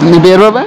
నీ పేరు బాబాయ్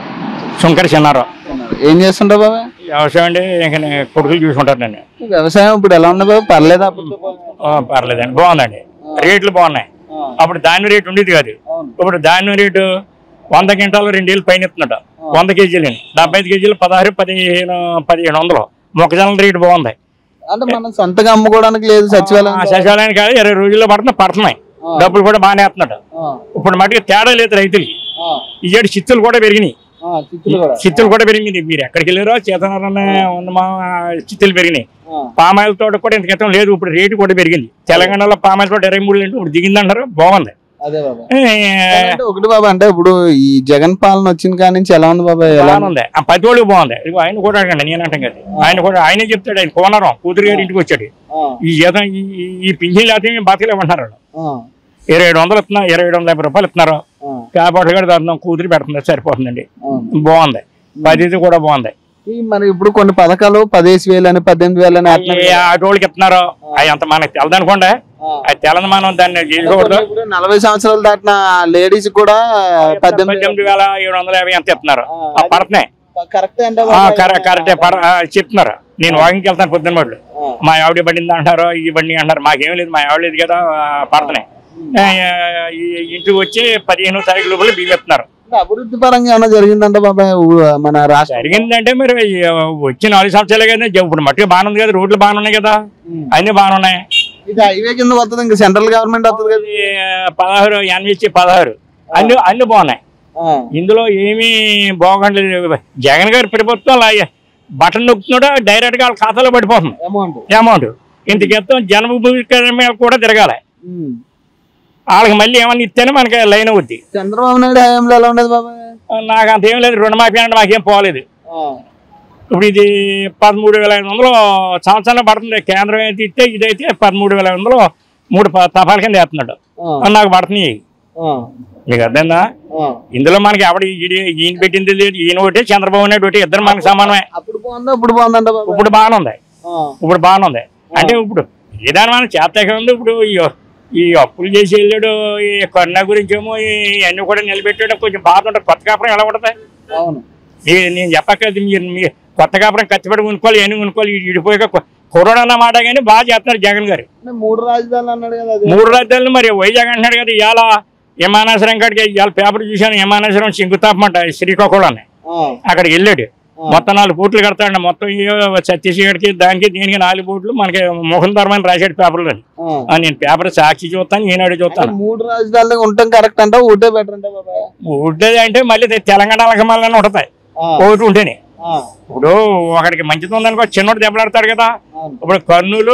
శంకర్ చిన్నారావు ఏం చేస్తుంటావు బాబాయ్ వ్యవసాయం అండి ఇంకా నేను కొడుకులు చూసుకుంటారు నన్ను వ్యవసాయం ఇప్పుడు ఎలా ఉంది బాబు పర్లేదా అప్పుడు ఆ, పర్లేదండి బాగుందండి రేట్లు బాగున్నాయి అప్పుడు ధాన్యం రేటు ఉండేది కాదు ఇప్పుడు ధాన్యం రేటు వంద క్వింటాలు రెండేళ్ళు పైన ఇస్తున్నట వంద కేజీలు డెబ్బై ఐదు కేజీలు పదహారు పదిహేను పదిహేను వందలు మొక్కజొన్న రేటు బాగుంది అంటే మనం సొంతగా అమ్ముకోవడానికి లేదు సచివాలయం ఆ సచివాలయం కాదు ఇరవై రోజుల్లో పడుతున్నాయి పడుతున్నాయి డబ్బులు కూడా బాగానే వేస్తున్నాడు ఇప్పుడు మటుకు తేడా లేదు రైతులకి ఈ ఏడు చిత్తులు కూడా పెరిగినాయి చిత్తులు కూడా చిత్తులు కూడా పెరిగింది మీరు ఎక్కడికి వెళ్ళారో చేతనారన్న ఉన్న మా చిత్తులు పెరిగినాయి పామాయిల్ తోట కూడా ఇంత క్రితం లేదు ఇప్పుడు రేటు కూడా పెరిగింది తెలంగాణలో పామాయిల్ తోట ఇరవై మూడు ఇప్పుడు దిగింది అంటారు బాగుంది అదే బాబాయ్ ఏ, అంటే ఒకటి బాబా అంటే ఇప్పుడు ఈ జగన్ పాలన వచ్చిన కాడి నుంచి ఎలా ఉంది బాబాయ్ ఎలా ఉంది? బాగుంది ఆ పది వాళ్ళకి బాగుంది ఇదిగో ఆయన కూడా అడగండి నేను అంటాం కదా ఆయన కూడా ఆయనే చెప్తాడు ఆయన కోనరం కూతురు గారి ఇంటికి వచ్చాడు ఈ జీతం ఈ- ఈ- ఈ పింఛన్ లేకపోతే మేము బతకలేమంటున్నారు వాళ్ళు. ఇరవై ఏడు వందలు ఇస్తున్నా ఇరవై ఏడు వందల యాభై రూపాయలు ఇస్తున్నారు కాబట్టి కూడా దాంట్లో కూతురు పెడుతుంది సరిపోతుందండి బాగుంది పదిది కూడా బాగుంది ఈ మరి ఇప్పుడు కొన్ని పథకాలు పదిహేసి వేలు అని పద్దెనిమిది వేలు అని వేస్తున్నారు ఈ ఆటోళ్ళకి ఇస్తున్నారు అవి అంత మనకి తెలదనుకోండి అది తెలంగాణ మనం దాన్ని చేసుకోకూడదు ఇప్పుడు నలభై సంవత్సరాలు దాటిన లేడీస్ కూడా పద్దెనిమిది పద్దెనిమిది వేల ఏడు వందల యాభై ఎంత ఇస్తున్నారు ఆ, పడుతున్నాయి కరెక్ట్ అంటే ఆ, కరె- కరెక్టే పడ- ఆ, చెప్తున్నారు నేను వాకింగ్కి వెళ్తాను పొద్దున్న వాళ్ళు మా ఆవిడ బండింది అంటారు ఈ బండి అంటారు మాకేం లేదు మా ఆవిడ లేదు కదా ఆ, పడుతున్నాయి ఆ, ఈ ఇంటికి వచ్చి పదిహేను తారీఖు లోపల బియ్యం ఇస్తున్నారు అభివృద్ధి పరంగా ఏమైనా జరిగిందంటే బాబాయ్ ఊ- మన రాష్ట్ర జరిగిందంటే మరి ఈ, వచ్చి నాలుగు సంవత్సరాలే కదా ఇప్పుడు మట్టుకు బాగానే ఉంది కదా రోడ్లు బాగానే ఉన్నాయి కదా అన్ని బాగానే ఉన్నాయి ఇది హైవే కింద వస్తుంది ఇంకా సెంట్రల్ గవర్నమెంట్ వస్తుంది కదా ఈ, పదహారు ఎన్హెచ్ పదహారు అన్ని అన్ని బాగున్నాయి ఇందులో ఏమీ బాగుండలేదు జగన్ గారి ప్రభుత్వం అలా బటన్ నొక్కుతున్నాడో డైరెక్ట్ గా వాళ్ళ ఖాతాలో పడిపోతుంది అమౌంట్ అమౌంట్ ఇంత క్రితం జన్మభూమి మీద కూడా తిరగాలి వాళ్ళకి మళ్ళీ ఏమన్నా ఇస్తేనే మనకి లైన్ అవుద్ది చంద్రబాబు నాయుడు హయాంలో ఎలా ఉండదు బాబాయ్ నాకు అంత ఏం లేదు రుణమాఫీ అంటే మాకేం పోలేదు ఇప్పుడు ఇది పదమూడు వేల ఐదు వందలు సంవత్సరంలో పడుతుంది కేంద్రం అయితే ఇస్తే ఇదైతే పదమూడు వేల ఐదు వందలు మూడు ప- తపాల కింద వేస్తున్నాడు నాకు పడుతున్నాయి మీకు అర్థమైందా ఇందులో మనకి ఎవడు ఈడి- ఈయన పెట్టింది లేదు ఈయన ఒకటి చంద్రబాబు నాయుడు ఒకటి ఇద్దరు మనకి సమానమే అప్పుడు బాగుందా ఇప్పుడు బాగుందంట బాబాయ్ ఇప్పుడు బాగానే ఉంది ఇప్పుడు బాగానే ఉంది అంటే ఇప్పుడు ఏదైనా మనం చేతగా ఉంది ఇప్పుడు ఈ- ఈ అప్పులు చేసి వెళ్ళాడు ఈ కరుణ గురించి ఏమో అన్ని కూడా నిలబెట్టాడు కొంచెం బాధ ఉంటుంది కొత్త కాపురం ఎలా ఉంటుంది అవును మీ- నేను చెప్పక్కర్లేదు మీరు మీ కొత్త కాపురం కత్తిపడి కొనుక్కోవాలి ఎన్ని కొనుక్కోవాలి ఇడిపోయాక కరోనా అన్న మాట కానీ బాగా చేస్తున్నారు జగన్ గారు అంటే మూడు రాజధానులు అన్నాడు కదా అది మూడు రాజ్యాలు మరి వైజాగ్ అంటున్నాడు కదా ఇవాళ విమానాశ్రయం కాడికి ఇవాళ పేపర్ చూశాను విమానాశ్రయం శంకుతాపమంట శ్రీకాకుళాన్ని ఆ, అక్కడికి వెళ్ళాడు మొత్తం నాలుగు కోట్లు కడతాడు మొత్తం ఈ ఛత్తీస్గఢ్కి దానికి దీనికి నాలుగు కోట్లు మనకి మోహన్ ధర్మని రాశాడు పేపర్లో ఆ. నేను పేపర్ సాక్షి చూస్తాను ఈనాడు చూస్తాను మూడు రాజధానులు ఉండటం కరెక్ట్ అంటే ఒకటే బెటర్ అంటే బాబాయ్ ఉండేది అంటే మళ్ళీ తెలంగాణ మళ్ళీ ఉంటుంది ఆ, ఒకటి ఉంటేనే ఆ, ఇప్పుడు ఒకడికి మంచిది ఉందనుకో చిన్నోడు దెబ్బలాడతాడు కదా అవును ఇప్పుడు కర్నూలు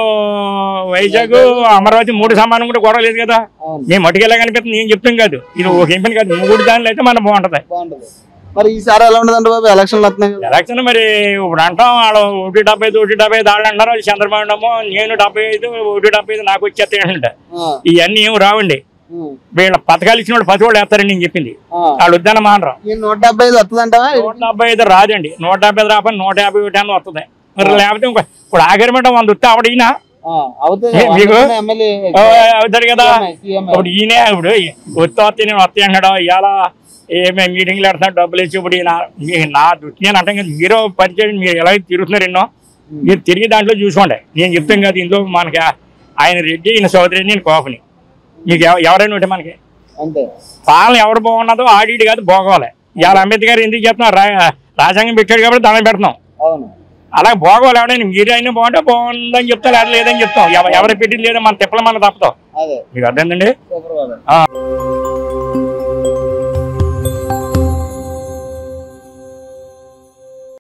వైజాగ్ అమరావతి మూడు సమానం కూడా గొడవ లేదు కదా అవును మేము మటుకెలా కనిపిస్తుంది నేను చెప్తాం కాదు ఇది ఒక ఎంపిక కాదు మూడు దానిలో అయితే మనం బాగుంటది బాగుంటది మరి ఈసారి ఎలా ఉండదంటే బాబు ఎలక్షన్లు వస్తున్నాయి కదా ఎలక్షన్ మరి ఇప్పుడు అంటాం వాళ్ళు ఒకటి డెబ్బై ఐదు ఒకటి డెబ్బై ఐదు వాళ్ళు అంటారు అది చంద్రబాబు ఏమో నేను డెబ్బై ఐదు ఒకటి డెబ్బై ఐదు నాకు వచ్చేస్తాయి అంట ఆ, ఇవన్నీ ఏమి రావండి ఉమ్, వీళ్ళ పథకాలు ఇచ్చిన వాళ్ళు పది వాళ్ళు వేస్తారని నేను చెప్పింది ఆ. వాళ్ళు వద్దన్న మానరు ఈ నూట డెబ్బై ఐదు వస్తుందంటావా నూట డెబ్బై ఐదు రాదండి నూట డెబ్బై ఐదు రాపని నూట యాభై ఒకటి అని వస్తుంది మరి లేకపోతే ఇంకో ఇప్పుడు ఆఖరిమంట వంద వస్తే ఆవిడ ఈయన ఆ, అవుతుంది ఏ, మీకు? ఎమ్మెల్యే ఓ, అవుతాడు కదా సీఎం ఇప్పుడు ఈయనే ఇప్పుడు వస్తే వస్తే నేను వస్తే అన్నాడు ఇవాళ ఏమే మీటింగ్లు పెడుతున్నాడు డబ్బులు ఇచ్చి ఇప్పుడు ఈయన మీ నా దృష్టి నేను అంటాం కదా మీరు పరిచయం మీరు ఎలా తిరుగుతున్నారు ఎన్నో మీరు తిరిగి దాంట్లో చూసుకోండి నేను చెప్తాను కదా ఇందులో మనకి ఆయన రెడ్డి ఈయన సోదరి నేను కోపని మీకు ఎవ- ఎవరైనా ఉంటే మనకి అంతే పాలన ఎవరు బాగున్నదో ఆడిడి కాదు బాగోవాలి ఇవాళ అంబేద్కర్ ఎందుకు చెప్తున్నారు రా- రాజ్యాంగం పెట్టాడు కాబట్టి దండం పెడుతున్నాం అవును అలా బాగోవాలి ఎవడైనా మీరు అయినా బాగుంటే బాగుందని చెప్తా లేదా లేదని చెప్తాం ఎవ- ఎవరు పెట్టింది లేదో మన తిప్పలు మన తప్పతాం అదే మీకు అర్థమైందండి సూపర్ బాబాయ్ ఆ.